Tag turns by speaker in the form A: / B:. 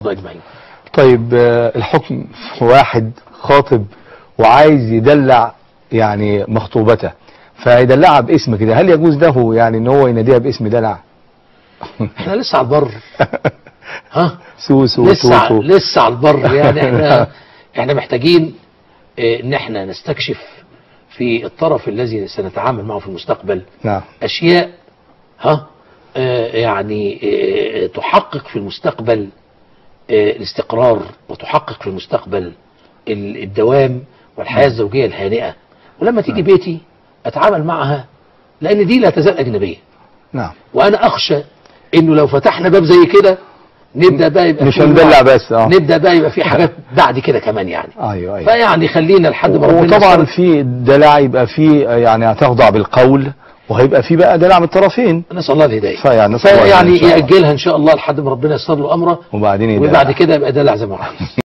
A: اجمعين
B: طيب آه، الحكم في واحد خاطب وعايز يدلع يعني مخطوبته فيدلعها باسم كده هل يجوز له يعني ان هو يناديها باسم دلع
A: احنا لسه على البر ها
B: سوسو
A: لسه
B: توتو
A: لسه على البر يعني احنا احنا محتاجين اه، ان احنا نستكشف في الطرف الذي سنتعامل معه في المستقبل
B: نعم
A: اشياء ها اه، يعني اه، تحقق في المستقبل اه، الاستقرار وتحقق في المستقبل ال- الدوام والحياة الزوجية الهانئة ولما تيجي بيتي اتعامل معها لان دي لا تزال اجنبية
B: نعم
A: وانا اخشى انه لو فتحنا باب زي كده نبدا بقى يبقى
B: مش
A: في
B: هندلع بس اه
A: نبدا بقى يبقى في حاجات بعد كده كمان يعني
B: ايوه ايوه
A: فيعني خلينا لحد ما ربنا
B: وطبعا
A: يستر.
B: في دلع يبقى في يعني هتخضع بالقول وهيبقى في بقى دلع من الطرفين
A: نسال الله الهدايه
B: فيعني نسأل الله
A: فيعني
B: إن شاء الله.
A: ياجلها ان شاء الله لحد ما ربنا ييسر له امره
B: وبعدين يدلع
A: وبعد كده يبقى دلع زي ما هو عايز